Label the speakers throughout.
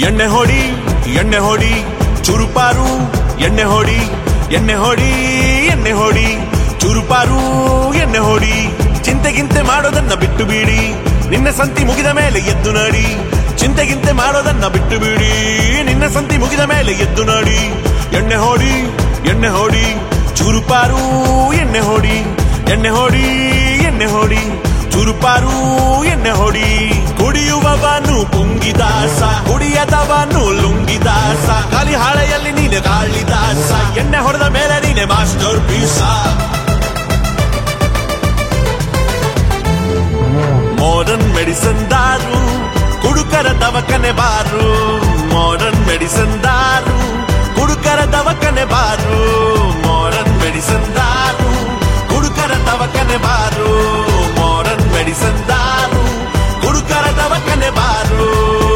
Speaker 1: ಎಣ್ಣೆ ಹೊಡಿ ಎಣ್ಣೆ ಹೊಡಿ ಚುರುಪಾರು ಎಣ್ಣೆ ಹೊಡಿ ಎಣ್ಣೆ ಹೊಡಿ ಎಣ್ಣೆ ಹೊಡಿ ಚುರುಪಾರು ಎಣ್ಣೆ ಹೊಡಿ ಚಿಂತೆಗಿಂತೆ ಮಾಡೋದನ್ನ ಬಿಟ್ಟು ಬಿಡಿ ನಿನ್ನ ಸಂತಿ ಮುಗಿದ ಮೇಲೆ ಎದ್ದು ನಡಿ ಚಿಂತೆಗಿಂತೆ ಮಾಡೋದನ್ನ ಬಿಟ್ಟು ಬಿಡಿ ನಿನ್ನ ಸಂತಿ ಮುಗಿದ ಮೇಲೆ ಎದ್ದು ನಡಿ ಎಣ್ಣೆ ಹೊಡಿ ಎಣ್ಣೆ ಹೊಡಿ ಚುರುಪಾರು ಎಣ್ಣೆ ಹೊಡಿ ಎಣ್ಣೆ ಹೊಡಿ ಎಣ್ಣೆ ಹೊಡಿ ಚುರುಪಾರು ಎಣ್ಣೆ ಹೊಡಿ ಕುಡಿಯುವವನು ಪುಂಗಿದಾಸ ಕುಡಿಯದವನು ಲುಂಗಿದಾಸ ಖಾಲಿ ಹಾಳೆಯಲ್ಲಿ ನೀನೆ ಕಾಳಿದಾಸ ಎಣ್ಣೆ ಹೊಡೆದ ಮೇಲೆ ನೀನೆ ಮಾಸ್ಟರ್ ಪೀಸ ಮಾಡರ್ನ್ ಮೆಡಿಸನ್ ದಾರು ಕುಡುಕರ ದವಕನೆ ಬಾರು ಮಾಡರ್ನ್ ಮೆಡಿಸನ್ ದಾರು ಕುಡುಕರ ದವಕನೆ ಬಾರು ಮಾಡರ್ನ್ ಮೆಡಿಸನ್ ದಾರು ಕುಡುಕರ ದವಕನೆ ಬಾರು ಮಾಡರ್ನ್ ಮೆಡಿಸನ್ ದಾರು ಕುಡುಕರ ದವಕನೆ ಬಾರು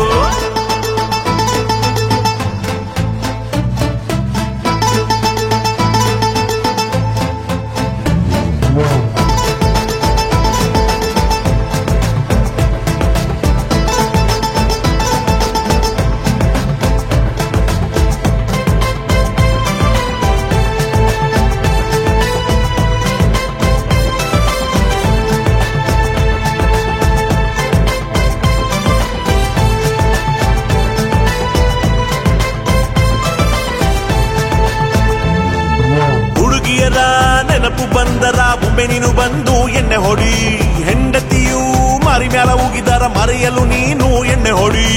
Speaker 1: ಹುಡುಗಿಯರ ನೆನಪು ಬಂದರ ಒಮ್ಮೆ ನೀನು ಬಂದು ಎಣ್ಣೆ ಹೊಡಿ ಹೆಂಡತಿಯು ಮರಿ ಮ್ಯಾಲ ಉಗಿದರ ಮರೆಯಲು ನೀನು ಎಣ್ಣೆ ಹೊಡಿ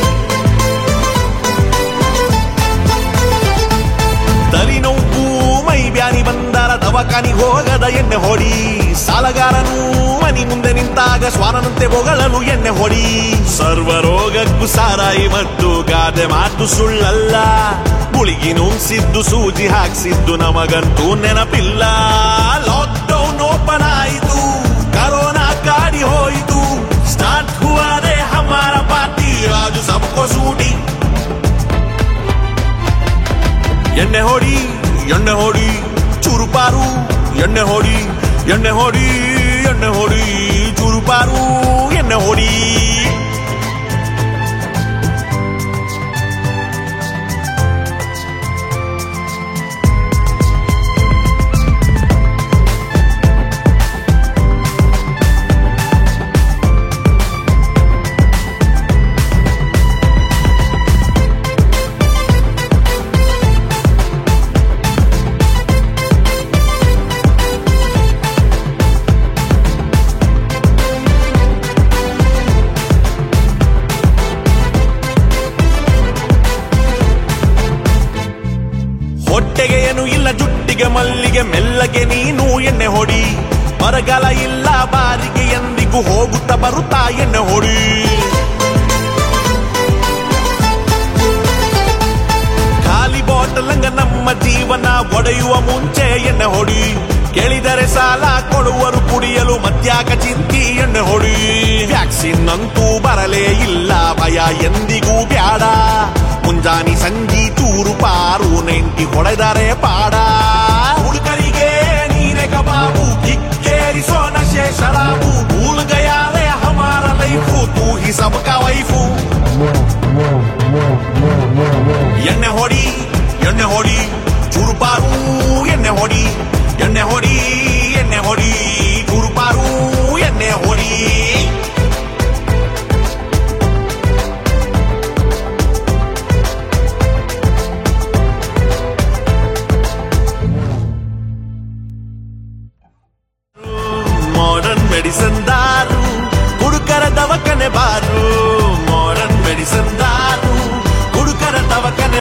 Speaker 1: ತಲೆನೋವು ಮೈ ಬ್ಯಾನಿ ಬಂದರ ದವಾಖಾನಿ ಹೋಗದ ಎಣ್ಣೆ ಹೊಡಿ ಸಾಲಗಾರನು ಮನಿ ಮುಂದೆ ನಿಂತಾಗ ಸ್ವಾರನಂತೆ ಹೊಗಳಲು ಎಣ್ಣೆ ಹೊಡಿ ಸರ್ವರೋಗಕ್ಕೂ ಸಾರಾಯಿ ಮತ್ತು ಗಾದೆ ಮಾತು ಸುಳ್ಳಲ್ಲ ಗುಳಿಗಿ ನುಂಗ್ಸಿದ್ದು ಸೂಜಿ ಹಾಕ್ಸಿದ್ದು ನಮಗಂತೂ ನೆನಪಿಲ್ಲ ಲಾಕ್ಡೌನ್ ಓಪನ್ ಆಯಿತು ಕರೋನಾ ಕಾಡಿ ಹೋಯಿತು ಸ್ಟಾರ್ಟ್ ಹುವಾರೆ ಹಮಾರ ಪಾರ್ಟಿ ರಾಜು ಸಬ್ಕೋ ಸೂಟಿ ಎಣ್ಣೆ ಹೊಡಿ ಎಣ್ಣೆ ಹೊಡಿ ಚುರುಪಾರು ಎಣ್ಣೆ ಹೊಡಿ ಎಣ್ಣೆ ಹೊಡಿ ಎಣ್ಣೆ ಹೊಡಿ ಚುರುಪಾರು ಎಣ್ಣೆ ಹೊಡಿ ಹೊಟ್ಟೆಗೆ ಏನು ಇಲ್ಲ ಜುಟ್ಟಿಗೆ ಮಲ್ಲಿಗೆ ಮೆಲ್ಲಗೆ ನೀನು ಎಣ್ಣೆ ಹೊಡಿ ಬರಗಾಲ ಇಲ್ಲ ಬಾರಿಗೆ ಎಂದಿಗೂ ಹೋಗುತ್ತಾ ಬರುತ್ತಾ ಎಣ್ಣೆ ಹೊಡಿ ಖಾಲಿ ಬಾಟಲ್ ಹಂಗ ನಮ್ಮ ಜೀವನ ಒಡೆಯುವ ಮುಂಚೆ ಎಣ್ಣೆ ಹೊಡಿ ಕೇಳಿದರೆ ಸಾಲ ಕೊಡುವರು ಕುಡಿಯಲು ಮತ್ಯಾಕ ಚಿಂತಿ ಎಣ್ಣೆ ಹೊಡಿ ವ್ಯಾಕ್ಸಿನ್ ಅಂತೂ ಬರಲೇ ಇಲ್ಲ ಭಯ ಎಂದಿಗೂ ಬ್ಯಾಡ ಮುಂಜಾನಿ ಸಂಜಿ ತೂರು ಪಾರು ನೆಂಟಿ ಹೊಡೆದರೆ ಪಾಡ ಹುಡುಗರಿಗೆ ನೀನೆ ಕಬಾಬು ಕಿಕ್ಕೇರಿಸೋ ನಶೆ ಶರಾಬು ಭೂಲ್ ಗಯಾಲೆ ಹಮಾರ ಲೈಫು ತೂ ಹಿ ಸಬ್ಕ ವೈಫು ಎಣ್ಣೆ ಹೊಡಿ ಎಣ್ಣೆ ಹೊಡಿ ಚುರುಪಾರು ಎಣ್ಣೆ ಹೊಡಿ ಎಣ್ಣೆ ಹೊಡಿ ಎಣ್ಣೆ ಹೊಡಿ ಚುರುಪಾರು